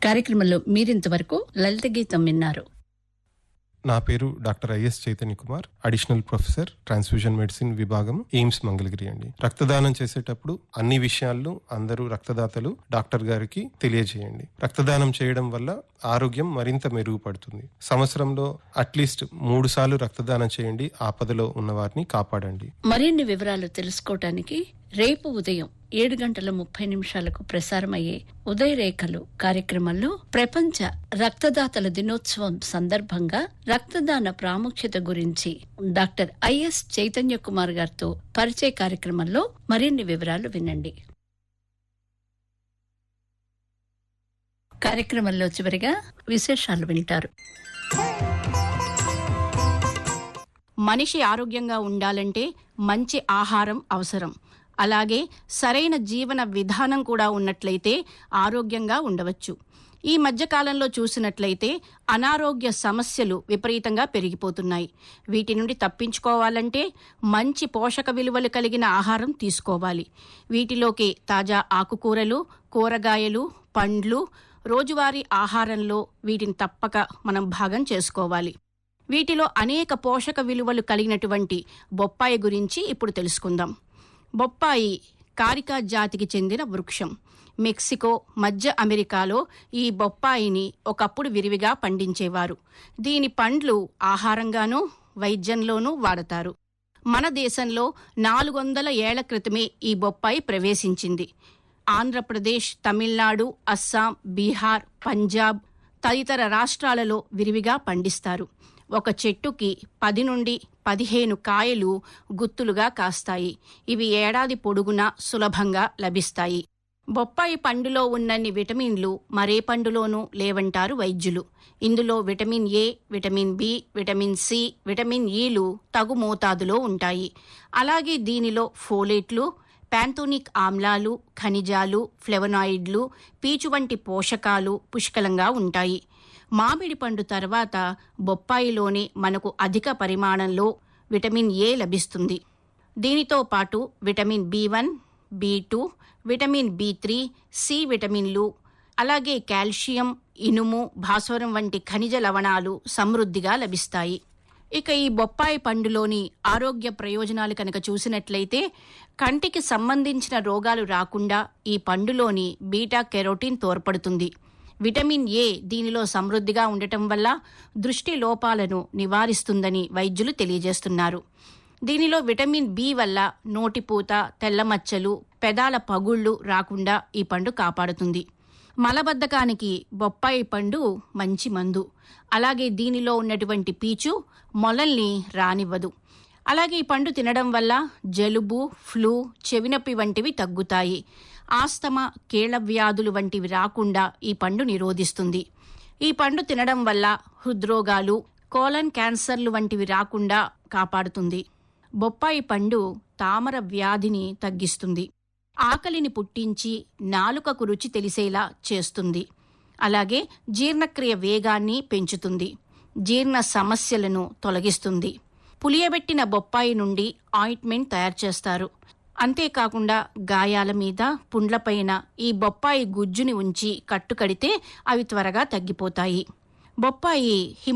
కార్యక్రమంలో మీరింతవరకు లలిత గీతం విన్నారు నా పేరు doctor I S Chaitanya Kumar additional professor transfusion medicine విభాగం ఎయిమ్స్ మంగళగిరి అండి రక్తదానం చేసేటప్పుడు అన్ని విషయాలను అందరూ రక్తదాతలు డాక్టర్ గారికి తెలియజేయండి రక్తదానం చేయడం వల్ల ఆరోగ్యం మరింత మెరుగుపడుతుంది సంవత్సరంలో అట్లీస్ట్ మూడు సార్లు రక్తదానం చేయండి ఆపదలో ఉన్న వారిని కాపాడండి మరిన్ని వివరాలు తెలుసుకోవటానికి రేపు ఉదయం ఏడు గంటల ముప్పై నిమిషాలకు ప్రసారమయ్యే ఉదయరేఖలు కార్యక్రమంలో ప్రపంచ రక్తదాతల దినోత్సవం సందర్భంగా రక్తదాన ప్రాముఖ్యత గురించి డాక్టర్ ఐఎస్ చైతన్య కుమార్ గారితో పరిచయ కార్యక్రమంలో మరిన్ని వివరాలు వినండి కార్యక్రమంలో చివరిగా విశేషాలు వింటారు మనిషి ఆరోగ్యంగా ఉండాలంటే మంచి ఆహారం అవసరం అలాగే సరైన జీవన విధానం కూడా ఉన్నట్లయితే ఆరోగ్యంగా ఉండవచ్చు ఈ మధ్యకాలంలో చూసినట్లయితే అనారోగ్య సమస్యలు విపరీతంగా పెరిగిపోతున్నాయి వీటి నుండి తప్పించుకోవాలంటే మంచి పోషక విలువలు కలిగిన ఆహారం తీసుకోవాలి వీటిలోకి తాజా ఆకుకూరలు కూరగాయలు పండ్లు రోజువారీ ఆహారంలో వీటిని తప్పక మనం భాగం చేసుకోవాలి వీటిలో అనేక పోషక విలువలు కలిగినటువంటి బొప్పాయి గురించి ఇప్పుడు తెలుసుకుందాం బొప్పాయి కారికా జాతికి చెందిన వృక్షం మెక్సికో మధ్య అమెరికాలో ఈ బొప్పాయిని ఒకప్పుడు విరివిగా పండించేవారు దీని పండ్లు ఆహారంగానూ వైద్యంలోనూ వాడతారు మన దేశంలో నాలుగు వందల ఏళ్ల క్రితమే ఈ బొప్పాయి ప్రవేశించింది ఆంధ్రప్రదేశ్ తమిళనాడు అస్సాం బీహార్ పంజాబ్ తదితర రాష్ట్రాలలో విరివిగా పండిస్తారు ఒక చెట్టుకి పది నుండి పదిహేను కాయలు గుత్తులుగా కాస్తాయి ఇవి ఏడాది పొడుగునా సులభంగా లభిస్తాయి బొప్పాయి పండులో ఉన్నన్ని విటమిన్లు మరే పండులోనూ లేవంటారు వైద్యులు ఇందులో vitamin A vitamin B vitamin C vitamin ఈలు తగు మోతాదులో ఉంటాయి అలాగే దీనిలో ఫోలేట్లు ప్యాంతోనిక్ ఆమ్లాలు ఖనిజాలు ఫ్లెవనాయిడ్లు పీచు వంటి పోషకాలు పుష్కలంగా ఉంటాయి మామిడి పండు తర్వాత బొప్పాయిలోనే మనకు అధిక పరిమాణంలో విటమిన్ ఏ లభిస్తుంది దీనితో పాటు vitamin B one B two vitamin B three C విటమిన్లు అలాగే కాల్షియం ఇనుము భాస్వరం వంటి ఖనిజ లవణాలు సమృద్ధిగా లభిస్తాయి ఇక ఈ బొప్పాయి పండులోని ఆరోగ్య ప్రయోజనాలు కనుక చూసినట్లయితే కంటికి సంబంధించిన రోగాలు రాకుండా ఈ పండులోని బీటా కెరోటిన్ తోడ్పడుతుంది విటమిన్ ఏ దీనిలో సమృద్ధిగా ఉండటం వల్ల దృష్టి లోపాలను నివారిస్తుందని వైద్యులు తెలియజేస్తున్నారు దీనిలో విటమిన్ బి వల్ల నోటిపూత తెల్లమచ్చలు పెదాల పగుళ్లు రాకుండా ఈ పండు కాపాడుతుంది మలబద్ధకానికి బొప్పాయి పండు మంచి మందు అలాగే దీనిలో ఉన్నటువంటి పీచు మొలల్ని రానివ్వదు అలాగే ఈ పండు తినడం వల్ల జలుబు ఫ్లూ చెవినొప్పి వంటివి తగ్గుతాయి ఆస్తమా కీళ్ల వ్యాధులు వంటివి రాకుండా ఈ పండు నిరోధిస్తుంది ఈ పండు తినడం వల్ల హృద్రోగాలు కోలన్ క్యాన్సర్లు వంటివి రాకుండా కాపాడుతుంది బొప్పాయి పండు తామర వ్యాధిని తగ్గిస్తుంది ఆకలిని పుట్టించి నాలుకకు రుచి తెలిసేలా చేస్తుంది అలాగే జీర్ణక్రియ వేగాన్ని పెంచుతుంది జీర్ణ సమస్యలను తొలగిస్తుంది పులియబెట్టిన బొప్పాయి నుండి ఆయింట్మెంట్ తయారు చేస్తారు అంతేకాకుండా గాయాల మీద పుండ్లపైన ఈ బొప్పాయి గుజ్జుని ఉంచి కట్టుకడితే అవి త్వరగా తగ్గిపోతాయి బొప్పాయి హిమ